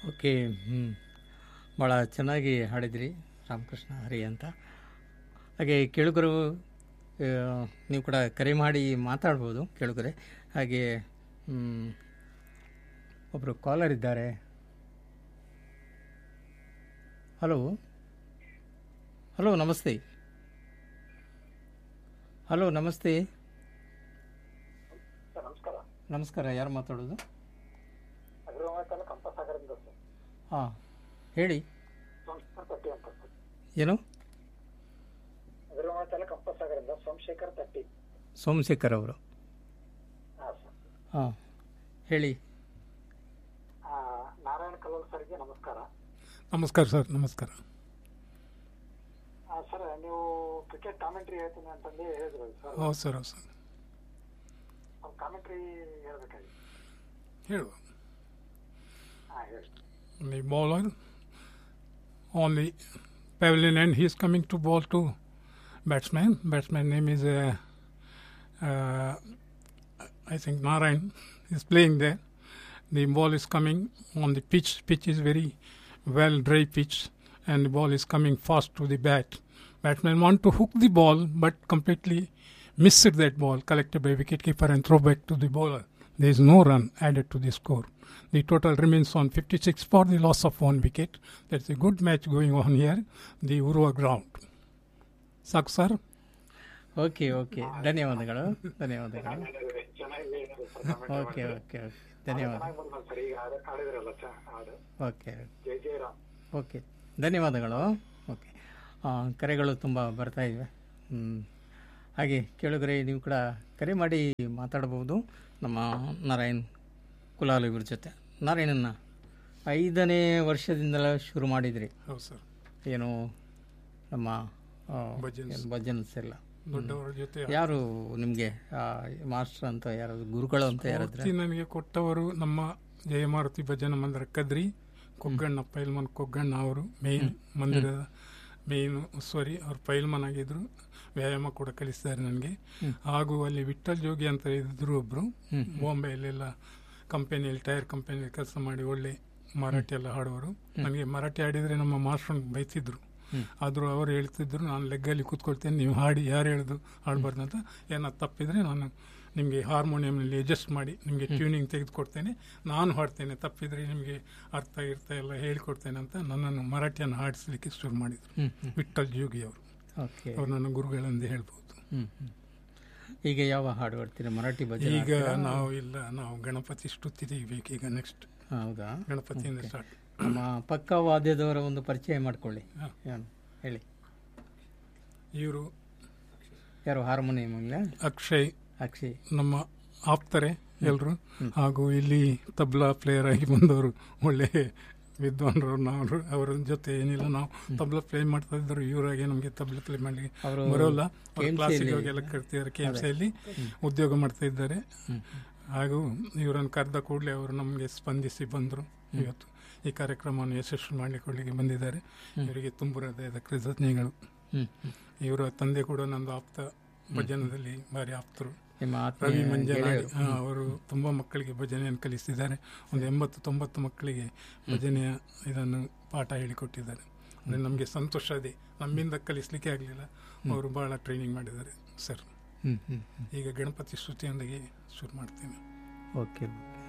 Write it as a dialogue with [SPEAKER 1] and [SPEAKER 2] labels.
[SPEAKER 1] Okay ಹ್ಞೂ ಭಾಳ ಚೆನ್ನಾಗಿ ಹಾಡಿದ್ರಿ ರಾಮಕೃಷ್ಣ ಹರಿ ಅಂತ ಹಾಗೆ ಕೇಳುಗರು ಆ, ನೀವು ಕೂಡ ಕರೆ ಮಾಡಿ ಮಾತಾಡ್ಬೋದು ಕೇಳುಗರೆ ಹಾಗೆ ಒಬ್ಬರು ಕಾಲರ್ ಇದ್ದಾರೆ ಹಲೋ ಹಲೋ ನಮಸ್ತೆ ಹಲೋ ನಮಸ್ತೆ
[SPEAKER 2] ಸರ್ ನಮಸ್ಕಾರ
[SPEAKER 1] ನಮಸ್ಕಾರ ಯಾರು ಮಾತಾಡೋದು
[SPEAKER 2] ಅಗ್ರವಾಮ ತಾಲೂಕು ಕಂಪಸಾಗರದಿಂದ ಸರ್
[SPEAKER 1] ಹಾಂ ಹೇಳಿ
[SPEAKER 2] ಸೋಮಶೇಖರ್ ತಟ್ಟಿ ಅಂತ ಸರ್
[SPEAKER 1] ಏನು
[SPEAKER 2] ಅಗ್ರವಾಮ ತಾಲೂಕು ಕಂಪಸಾಗರದಿಂದ ಸೋಮಶೇಖರ್ ತಟ್ಟಿ
[SPEAKER 1] ಸೋಮಶೇಖರ್ ಅವರು
[SPEAKER 2] ಹಾಂ ಸರ್
[SPEAKER 1] ಹಾಂ ಹೇಳಿ
[SPEAKER 2] ಆ, ನಾರಾಯಣ ಕಲ್ಲೂರ್ ಸರ್ಗೆ ನಮಸ್ಕಾರ
[SPEAKER 3] ನಮಸ್ಕಾರ ಸರ್ ನಮಸ್ಕಾರ
[SPEAKER 2] ಆ, ಸರ್ ನೀವು ಕ್ರಿಕೆಟ್ ಕಾಮೆಂಟ್ರಿ ಹೇಳ್ತೀನಿ ಅಂತಂದು ಹೇಳಿದ್ರು ಸರ್
[SPEAKER 3] ಹೌದು ಸರ್ ಹೌದು ಸರ್
[SPEAKER 2] ಒಂದು ಕಾಮೆಂಟ್ರಿ ಹೇಳ್ಬೇಕಾಗಿ
[SPEAKER 3] ಹೇಳುವ
[SPEAKER 2] ಹಾಂ ಹೇಳಿ
[SPEAKER 3] the bowler on the pavilion end. He is coming to ball to batsman. Batsman name is uh, uh, I think Narayan is playing there. The ball is coming on the pitch. Pitch is very well dry pitch, and the ball is coming fast to the bat. Batsman want to hook the ball, but completely missed that ball collected by wicketkeeper and throw back to the bowler. There is no run added to the score. The total remains on 56 for the loss of one wicket. That's a good match going on here, the Urua ground. ಸಾಕು sir
[SPEAKER 1] okay okay ಧನ್ಯವಾದಗಳು ಧನ್ಯವಾದಗಳು
[SPEAKER 2] ಚೆನ್ನಾಗಿ ಹೇಳಿದ್ರು sir comment
[SPEAKER 1] okay
[SPEAKER 2] ಮಾಡಿದ್ರು.
[SPEAKER 1] Okay okay ಧನ್ಯವಾದ
[SPEAKER 2] ಚೆನ್ನಾಗಿ ಬಂದ್ಮೇಲೆ sir ಈಗ ಹಾಡು- ಹಾಡಿದ್ರಲ್ಲ ಚ ಹಾಡು
[SPEAKER 1] ಓಕೆ
[SPEAKER 2] ಜೈ ಜಯರಾಮ್
[SPEAKER 1] ಓಕೆ ಧನ್ಯವಾದಗಳು ಓಕೆ ಆ, ಕರೆಗಳು ತುಂಬ ಬರ್ತಾ ಇವೆ ಹ್ಮ್. ಹಾಗೆ ಕೇಳುಗರೆ ನೀವು ಕೂಡ ಕರೆ ಮಾಡಿ ಮಾತಾಡಬಹುದು ನಮ್ಮ ನಾರಾಯಣ್ ಕುಲಾಲ್ ಇವ್ರ ಜೊತೆ ನಾರಾಯಣನ್ನ ಐದನೇ ವರ್ಷದಿಂದಲೇ ಶುರು ಮಾಡಿದ್ರಿ
[SPEAKER 3] ಹೌದು ಸರ್
[SPEAKER 1] ಏನು ನಮ್ಮ ಆ,
[SPEAKER 3] ಭಜನ್ಸ್.
[SPEAKER 1] ಏನು ಭಜನ್ಸ್ ಎಲ್ಲ
[SPEAKER 3] ದೊಡ್ಡವರ ಜೊತೆ
[SPEAKER 1] ಯಾರು ನಿಮಗೆ ಮಾಸ್ಟರ್ ಅಂತ ಯಾರು ಗುರುಗಳು ಅಂತ ಯಾರಾದ್ರೆ
[SPEAKER 3] ಸ್ಫೂರ್ತಿ ನನಗೆ ಕೊಟ್ಟವರು ನಮ್ಮ ಜಯಮಾರುತಿ ಭಜನ ಮಂದಿರ ಕದ್ರಿ ಕೊಗ್ಗಣ್ಣ ಪೈಲ್ಮನ್ ಕೊಗ್ಗಣ್ಣ ಅವರು ಮೇನ್ ಮಂದಿರದ ಮೇನ್ ಉಸ್ತುವಾರಿ ಅವ್ರು ಪೈಲ್ಮನ್ ಆಗಿದ್ರು ವ್ಯಾಯಾಮ ಕೂಡ ಕಲಿಸ್ತಾರೆ ನನಗೆ ಹಾಗೂ ಅಲ್ಲಿ ವಿಠಲ್ ಜೋಗಿ ಅಂತ ಇದ್ರು ಒಬ್ರು ಬಾಂಬೆಯಲ್ಲೆಲ್ಲ ಕಂಪನಿಯಲ್ಲಿ ಟೈರ್ ಕಂಪನಿಯಲ್ಲಿ ಕೆಲಸ ಮಾಡಿ ಒಳ್ಳೆ ಮರಾಠಿ ಎಲ್ಲ ಹಾಡುವರು ನನಗೆ ಮರಾಠಿ ಹಾಡಿದ್ರೆ ನಮ್ಮ ಮಾಸ್ಟರ್ ಬೈತಿದ್ರು ಆದರೂ ಅವರು ಹೇಳ್ತಿದ್ರು ನಾನು ಲೆಗ್ಗಲ್ಲಿ ಕೂತ್ಕೊಳ್ತೇನೆ ನೀವು ಹಾಡಿ ಯಾರು ಹೇಳ್ದು ಹಾಡಬಾರ್ದು ಅಂತ ಏನಾದ್ರು ತಪ್ಪಿದ್ರೆ ನಾನು ನಿಮಗೆ ಹಾರ್ಮೋನಿಯಂನಲ್ಲಿ ಅಡ್ಜಸ್ಟ್ ಮಾಡಿ ನಿಮಗೆ ಟ್ಯೂನಿಂಗ್ ತೆಗೆದುಕೊಡ್ತೇನೆ ನಾನು ಹಾಡ್ತೇನೆ ತಪ್ಪಿದ್ರೆ ನಿಮಗೆ ಅರ್ಥ ಇರ್ತ ಎಲ್ಲ ಹೇಳಿಕೊಡ್ತೇನೆ ಅಂತ ನನ್ನನ್ನು ಮರಾಠಿಯನ್ನು ಹಾಡಿಸ್ಲಿಕ್ಕೆ ಶುರು ಮಾಡಿದರು
[SPEAKER 1] ಹ್ಮ್ ಹ್ಮ್
[SPEAKER 3] ವಿಠಲ್ ಜೋಗಿ ಅವರು
[SPEAKER 1] ಓಕೆ
[SPEAKER 3] ಅವರು ನನ್ನ ಗುರುಗಳೆಂದು ಹೇಳ್ಬೋದು
[SPEAKER 1] ಹ್ಮ್ ಹ್ಮ್ ಈಗ ಯಾವ ಹಾಡು ಹಾಡ್ತೀರಾ ಮರಾಠಿ ಭಜನೆ
[SPEAKER 3] ಈಗ
[SPEAKER 1] ಹಾಡ್ತೀರಾ?
[SPEAKER 3] ನಾವು ಇಲ್ಲ ನಾವು ಗಣಪತಿ ಸ್ತುತಿ ತೆಗಿಬೇಕು ಈಗ ನೆಕ್ಸ್ಟ್
[SPEAKER 1] ಹೌದಾ
[SPEAKER 3] ಗಣಪತಿಯಿಂದ ಸ್ಟಾರ್ಟ್
[SPEAKER 1] ನಮ್ಮ ಪಕ್ಕ ವಾದ್ಯದವರ ಒಂದು ಪರಿಚಯ ಮಾಡ್ಕೊಳ್ಳಿ
[SPEAKER 3] ಹಾ.
[SPEAKER 1] ಏನು ಹೇಳಿ
[SPEAKER 3] ಇವರು
[SPEAKER 1] ಯಾರು ಹಾರ್ಮೋನಿಯಂ ಇಲ್ಲ
[SPEAKER 3] ಅಕ್ಷಯ್
[SPEAKER 1] ಅಕ್ಷಯ್
[SPEAKER 3] ನಮ್ಮ ಆಪ್ತಾರೆ ಎಲ್ಲರೂ ಹಾಗೂ ಇಲ್ಲಿ ತಬ್ಲಾ ಪ್ಲೇಯರ್ ಆಗಿ ಬಂದವರು ಒಳ್ಳೆ ವಿದ್ವಾನ್ರು ನಾವು ಅವರ ಜೊತೆ ಏನಿಲ್ಲ ನಾವು ತಬ್ಲಾ ಪ್ಲೇ ಮಾಡ್ತಾ ಇದ್ರು ಇವರಾಗೆ ನಮಗೆ ತಬ್ಲಾ ಪ್ಲೇ ಮಾಡಿ
[SPEAKER 1] ಅವರು
[SPEAKER 3] ಬರೋಲ್ಲ
[SPEAKER 1] KMC
[SPEAKER 3] ಕ್ಲಾಸಿಗೆ
[SPEAKER 1] ಯಲ್ಲಿ-
[SPEAKER 3] ಹೋಗೆಲ್ಲ ಕರ್ತಿದ್ದಾರೆ ಕೆ ಎಮ್ ಸಿಯಲ್ಲಿ ಉದ್ಯೋಗ ಮಾಡ್ತಾ ಇದ್ದಾರೆ ಹಾಗೂ ಇವರನ್ನು ಕರೆದ ಕೂಡಲೇ ಅವರು ನಮಗೆ ಸ್ಪಂದಿಸಿ ಬಂದರು ಇವತ್ತು ಈ ಕಾರ್ಯಕ್ರಮವನ್ನು ಯಶಸ್ವಿ ಮಾಡಿಕೊಳ್ಳಿಕ್ಕೆ ಬಂದಿದ್ದಾರೆ ಇವರಿಗೆ ತುಂಬ ಹೃದಯದ ಕೃತಜ್ಞೆಗಳು
[SPEAKER 1] ಹ್ಮ್ ಹ್ಮ್.
[SPEAKER 3] ಇವರ ತಂದೆ ಕೂಡ ನಂದು ಆಪ್ತ ಭಜನದಲ್ಲಿ ಭಾರಿ ಆಪ್ತರು
[SPEAKER 1] ನಿಮ್ಮ
[SPEAKER 3] ರವಿ
[SPEAKER 1] ಆತ್ಮೀಯ
[SPEAKER 3] ಮಂಜಾನಾಡಿ
[SPEAKER 1] ಗೆಳೆಯರು.
[SPEAKER 3] ಹಾ, ಅವರು ತುಂಬಾ ಮಕ್ಕಳಿಗೆ ಭಜನೆಯನ್ನು ಕಲಿಸಿದ್ದಾರೆ ಒಂದು ಎಂಬತ್ತು ತೊಂಬತ್ತು ಮಕ್ಕಳಿಗೆ ಭಜನೆಯ ಇದನ್ನು ಪಾಠ ಹೇಳಿಕೊಟ್ಟಿದ್ದಾರೆ ಅಂದ್ರೆ ನಮಗೆ ಸಂತೋಷ ಇದೆ ನಮ್ಮಿಂದ ಕಲಿಸ್ಲಿಕ್ಕೆ ಆಗಲಿಲ್ಲ ಅವರು ಬಹಳ ಟ್ರೈನಿಂಗ್ ಮಾಡಿದ್ದಾರೆ ಸರ್
[SPEAKER 1] ಹ್ಮ್ ಹ್ಮ್ ಹ್ಮ್.
[SPEAKER 3] ಈಗ ಗಣಪತಿ ಸ್ತುತಿಯೊಂದಿಗೆ ಶುರು ಮಾಡ್ತೇನೆ
[SPEAKER 1] ಓಕೆ ಓಕೆ